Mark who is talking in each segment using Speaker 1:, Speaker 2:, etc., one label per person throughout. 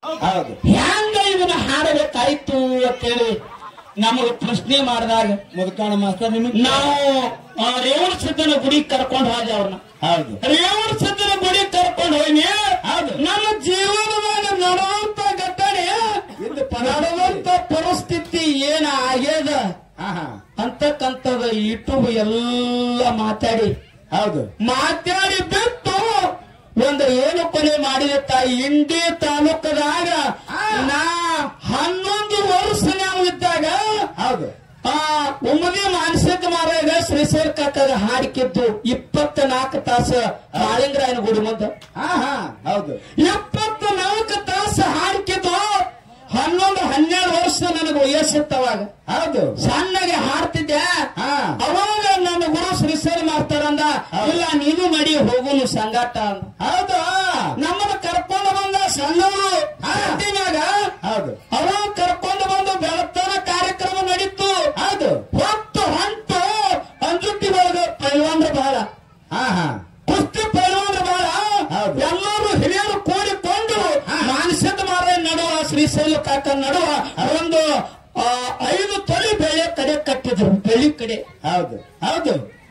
Speaker 1: ಹೌದು
Speaker 2: ಹ್ಯಾಂಗ ಇದನ್ನ ಹಾಡಬೇಕಾಯ್ತು ಅಂತೇಳಿ ನಮಗೆ ಪ್ರಶ್ನೆ ಮಾಡಿದಾಗ
Speaker 1: ಮುದುಕಾಣ ಮಾಸ್ತರ್ ನಿಮಗೆ
Speaker 2: ನಾವು ಆ, ರೇವಣ ಸಿದ್ದನ ಗುಡಿ ಕರ್ಕೊಂಡು ಹೋದ ಅವ್ರನ್ನ
Speaker 1: ಹೌದು
Speaker 2: ರೇವಣ ಸಿದ್ದನ ಗುಡಿ ಕರ್ಕೊಂಡು ಹೋಗಿ
Speaker 1: ಹೌದು.
Speaker 2: ನಮ್ಮ ಜೀವನದಾಗ ನಡೆದಂತ ಘಟನೆ
Speaker 1: ಇದು
Speaker 2: ನಡೆದಂತ ಪರಿಸ್ಥಿತಿ ಏನ ಆಗ್ಯದ
Speaker 1: ಹಾ ಹಾ
Speaker 2: ಅಂತಕ್ಕಂಥದ್ದು ಯೂಟ್ಯೂಬ್ ಎಲ್ಲ ಮಾತಾಡಿ
Speaker 1: ಹೌದು
Speaker 2: ಮಾತಾಡಿ ಬಿಟ್ಟು ಒಂದು ಏನು ಕೊನೆ ಮಾಡಿದ ತಾಯಿ ಇಂಡಿ ತಾಲೂಕದಾಗ ನಾ ಹನ್ನೊಂದು ವರ್ಷ ನಾವು ಇದ್ದಾಗ
Speaker 1: ಹೌದು
Speaker 2: ಆ ಉಮ್ಮದಿ ಮಾನಸಿಕ ಮಾರಾಗ ಶ್ರೀಶೈಲ ಕಾಕದ ಹಾಡಿಕಿದ್ದು ಇಪ್ಪತ್ನಾಲ್ಕು ತಾಸು ಮಾಳಿಂಗರಾಯನ ಗುಡಿ ಮುಂದೆ
Speaker 1: ಹಾ ಹಾ ಹೌದು
Speaker 2: ಇಪ್ಪತ್ನಾಲ್ಕು ತಾಸು ಹಾಡಿಕಿದ್ದು ಹನ್ನೊಂದು ಹನ್ನೆರಡು ವರ್ಷ ನನಗೆ ವಯಸ್ಸಿತ್ತವಾಗ
Speaker 1: ಹೌದು
Speaker 2: ಸಣ್ಣಗೆ ಹಾಡ್ತಿದ್ದೆ
Speaker 1: ಹಾ
Speaker 2: ಅವಾಗ ನನ್ನ ಗುರು ಶ್ರೀಶೈಲ ಮಾಡ್ತಾರಂದ ಇಲ್ಲ ನೀನು ಮಡಿ ಹೋಗುನು ಸಂಗಾಟ ಅಂದ
Speaker 1: ಹೌದು
Speaker 2: ನಮ್ಮನ್ನ ಕರ್ಕೊಂಡು ಬಂದ ಸಣ್ಣವರು ಮ್ಯಾಗ
Speaker 1: ಹೌದು
Speaker 2: ಅವಾಗ ಕರ್ಕೊಂಡು ಬಂದು ಬೆಳತನ ಕಾರ್ಯಕ್ರಮ ನಡೀತು
Speaker 1: ಹೌದು
Speaker 2: ಹೊತ್ತು ಹೊಂಟು ಅಂಜುಟ್ಟಿ ಒಳಗ ಪೈಲ್ವಾನ್ರ ಬಹಳ
Speaker 1: ಹಾ ಹಾ
Speaker 2: ಕುಸ್ತಿ ಪೈಲ್ವಾನ್ರ ಬಹಳ
Speaker 1: ಹೌದು.
Speaker 2: ಎಲ್ಲರೂ ಹಿರಿಯರು ಕೂಡಿಕೊಂಡು ಮಾನಸಿಕ ಮಾರ ನಡುವ ಶ್ರೀಶೈಲ ಕಾಕ ನಡುವ ಒಂದು ಆ, ಐದು ತೊಲಿ ಬೆಳೆ ಕಡೆ ಕಟ್ಟಿದ್ರು ಬೆಳಿ ಕಡೆ
Speaker 1: ಹೌದು ಹೌದು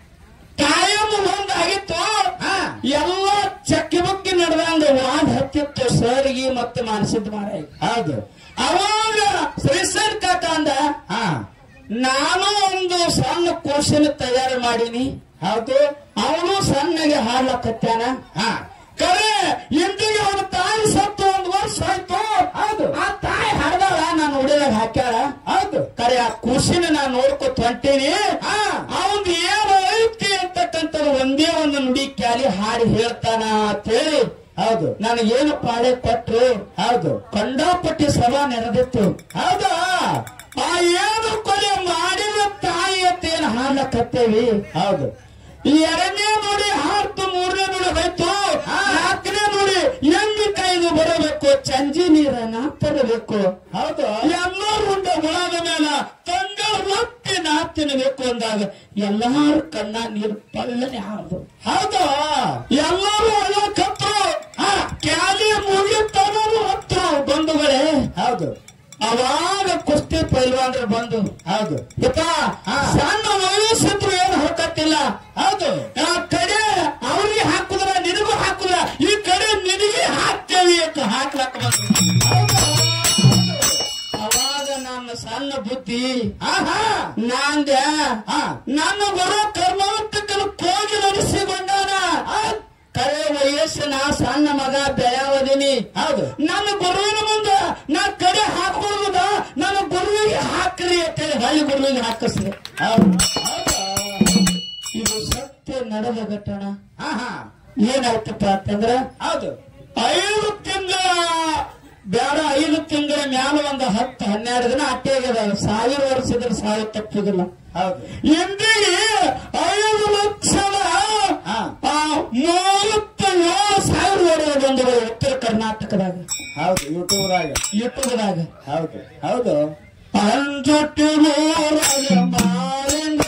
Speaker 2: ಕಾಯಂ ಒಂದಾಗಿತ್ತು
Speaker 1: ಹಾ.
Speaker 2: ಎಲ್ಲ ಚಕ್ಕಿ ಬುಕ್ಕಿ ನಡೆದಂಗ ವಾದ ಹತ್ತಿತ್ತು ಸರ್ಗಿ ಮತ್ತೆ ಮಾನಸಿಕ ಮಾರ
Speaker 1: ಹೌದು
Speaker 2: ಅವಾಗ ಶ್ರೀಶೈಲ ಕಾಕ ಅಂದ
Speaker 1: ಹಾ
Speaker 2: ನಾನು ಒಂದು ಸಣ್ಣ ಕೋಶನ ತಯಾರು ಮಾಡೀನಿ
Speaker 1: ಹೌದು
Speaker 2: ಅವನು ಸಣ್ಣಗೆ ಹಾಡ್ಲಕತ್ತಾನ
Speaker 1: ಹಾ
Speaker 2: ಕರೆ ಇಂದಿಗೆ ಅವನ ತಾಯಿ ಸತ್ತು ಒಂದು ವರ್ಷ ಆಯ್ತು
Speaker 1: ಹೌದು.
Speaker 2: ಆ ತಾಯಿ ಹಡ್ದಾಳ ನಾನು ಉಡಿದಾಗ ಹಾಕ್ಯಾಳ
Speaker 1: ಹೌದು
Speaker 2: ಕರೆ ಆ ಖುಷಿನ ನಾನು ನೋಡ್ಕೊತ ಹೊಂಟೀನಿ
Speaker 1: ಹಾ.
Speaker 2: ಅವನ್ ಏನು ಐತಿ ಅಂತಕ್ಕಂಥದ್ದು ಒಂದೇ ಒಂದು ನುಡಿ ಕ್ಯಾಲಿ ಹಾಡಿ ಹೇಳ್ತಾನ ಅಂತೇಳಿ
Speaker 1: ಹೌದು
Speaker 2: ನನಗೇನು ಪಾಳೆ ಕೊಟ್ರು
Speaker 1: ಹೌದು
Speaker 2: ಕಂಡಾಪಟ್ಟಿ ಸಭಾ ನಡೆದಿತ್ತು
Speaker 1: ಹೌದು
Speaker 2: ಆ ಏನು ಕೊಲೆ ಮಾಡಿದ ತಾಯಿ ಅಂತ ಏನು ಹಾಡ್ಲಕತ್ತೇವಿ
Speaker 1: ಹೌದು
Speaker 2: ಈ ಎರಡನೇ ನುಡಿ ಹಾಡ್ತು ಮೂರನೇ ನುಡಿ ಹೋಯ್ತು ನಾಲ್ಕನೇ ನುಡಿ ಎಮ್ಮಿ ಕೈದು ಬರಬೇಕು ಚಂಜಿ ನೀರನ್ನ ತರಬೇಕು
Speaker 1: ಹೌದು
Speaker 2: ಎಲ್ಲರೂ ಉಂಡ ಹುಳದ ಮೇಲ ತಂಗಳ ರೊಟ್ಟಿ ನಾ ತಿನ್ನಬೇಕು ಅಂದಾಗ ಎಲ್ಲಾರು ಕಣ್ಣ ನೀರು ಪಳ್ಳನೆ ಹಾರ್ದು
Speaker 1: ಹೌದು
Speaker 2: ಎಲ್ಲರೂ ಅಲ್ಲ ಕತ್ತು ಕ್ಯಾಲಿ ಮುಗಿತನೂ ಹತ್ತು ಬಂಧುಗಳೇ
Speaker 1: ಹೌದು
Speaker 2: ಅವಾಗ ಕುಸ್ತಿ ಪೈಲ್ವಾನ್ರು ಬಂದು
Speaker 1: ಹೌದು
Speaker 2: ಯಪ್ಪ
Speaker 1: ಹಾ.
Speaker 2: ಸಣ್ಣ ವಯಸ್ಸಿದ್ರು ಏನು ಹೊರಕತ್ತಿಲ್ಲ
Speaker 1: ಹೌದು
Speaker 2: ಆ ಕಡೆ ಅವ್ರಿಗೆ ಹಾಕುದ್ರ ನಿನಗೂ ಹಾಕುದ್ರ ಈ ಕಡೆ ನಿನಗೆ ಹಾಕ್ತೇವಿ ಅಂತ ಹಾಕ್ಲಕ್ಕ ಬಂದ್ರು ಅವಾಗ ನನ್ನ ಸಣ್ಣ ಬುದ್ಧಿ
Speaker 1: ಆಹಾ
Speaker 2: ನಾಂದೆ
Speaker 1: ಹಾ.
Speaker 2: ನನ್ನ ಬರೋ ಕರ್ನಾಟಕನ ಕೋಗಿ ನಡೆಸಿಕೊಂಡಾನ ಕರೆ ವಯಸ್ಸಿನ ಸಣ್ಣ ಮಗ ಬೆಳವದಿನಿ
Speaker 1: ಹೌದು
Speaker 2: ನನ್ನ ಗುರುವಿನ ಮುಂದೆ ನಾ ಕಡೆ ಹಾಕೋದ ನನ್ನ ಗುರುವಿಗೆ ಹಾಕ್ರಿ ಅಂತೇಳಿ ಹಳ್ಳಿ ಗುರುವಿಗೆ ಹಾಕಿಸ್ರಿ
Speaker 1: ಹೌದು
Speaker 2: ಇದು ಸತ್ಯ ನಡೆದ ಘಟನ
Speaker 1: ಆಹಾ
Speaker 2: ಏನಾಯ್ತಪ್ಪ ಅಂತಂದ್ರ
Speaker 1: ಹೌದು
Speaker 2: ಐದು ತಿಂಗಳ ಬೇಡ ಐದು ತಿಂಗಳ ಮ್ಯಾಲ ಒಂದು ಹತ್ತು ಹನ್ನೆರಡು ದಿನ ಅಟ್ಟೆ ಆಗ್ಯದ ಸಾವಿರ ವರ್ಷ ಇದ್ರೆ ಸಾವಿರ ತಪ್ಪಿದಿಲ್ಲ
Speaker 1: ಹೌದು
Speaker 2: ಇಂದಿಗೆ ಐದು ಲಕ್ಷದ
Speaker 1: ಹಾ.
Speaker 2: ಆ, ಮೂವತ್ತ ಏಳು ಸಾವಿರ ಹೊಡೆದ ಬಂದವರು ಉತ್ತರ ಕರ್ನಾಟಕದಾಗ
Speaker 1: ಹೌದು ಯೂಟ್ಯೂಬ್ದಾಗ
Speaker 2: ಯೂಟ್ಯೂಬ್ದಾಗ
Speaker 1: ಹೌದು ಹೌದು
Speaker 2: ಅಂಜುಟ್ಟು ಮಾಲಿಂಗ